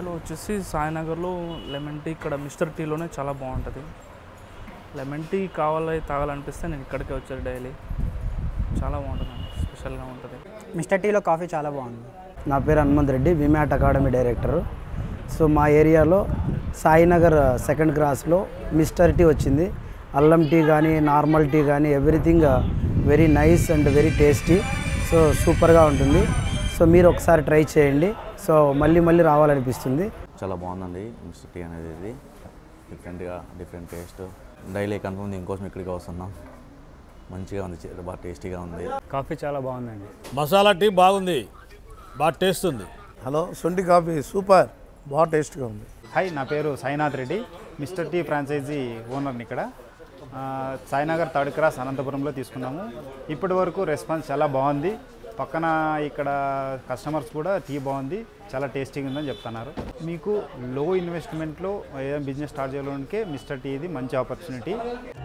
ఏరియాలో వచ్చేసి సాయినగర్లో లెమన్ టీ ఇక్కడ మిస్టర్ టీలోనే చాలా బాగుంటుంది లెమన్ టీ కావాలి తాగాలనిపిస్తే నేను ఇక్కడికే వచ్చాను డైలీ చాలా బాగుంటుంది స్పెషల్గా ఉంటుంది మిస్టర్ టీలో కాఫీ చాలా బాగుంది నా పేరు హనుమంత్ రెడ్డి విమ్యాట్ అకాడమీ డైరెక్టర్ సో మా ఏరియాలో సాయినగర్ సెకండ్ క్రాస్లో మిస్టర్ టీ వచ్చింది అల్లం టీ కానీ నార్మల్ టీ కానీ everything very nice and very tasty so సూపర్గా ఉంటుంది సో మీరు ఒకసారి ట్రై చేయండి సో మళ్ళీ మళ్ళీ రావాలనిపిస్తుంది చాలా బాగుందండి మిస్టర్ టీ అనేది ఇది డిఫరెంట్గా డిఫరెంట్ టేస్ట్ డైలీ కన్ఫర్మ్ దీనికోసం ఇక్కడికి వస్తున్నాం మంచిగా ఉంది చే- బాగా టేస్టీగా ఉంది కాఫీ చాలా బాగుందండి మసాలా టీ బాగుంది బాగా టేస్ట్ ఉంది హలో సొంటి కాఫీ సూపర్ బాగా టేస్ట్గా ఉంది హాయ్ నా పేరు Sainath Reddy Mr Tea franchise ఓనర్ని ఇక్కడ ఆ, సాయినగర్ థర్డ్ క్రాస్ అనంతపురంలో తీసుకున్నాము ఇప్పటి వరకు రెస్పాన్స్ చాలా బాగుంది పక్కన ఇక్కడ కస్టమర్స్ కూడా టీ బాగుంది చాలా టేస్టీగా ఉందని చెప్తున్నారు మీకు లో ఇన్వెస్ట్మెంట్లో ఏదైనా బిజినెస్ స్టార్ట్ చేయడానికి మిస్టర్ టీ ఇది మంచి ఆపర్చునిటీ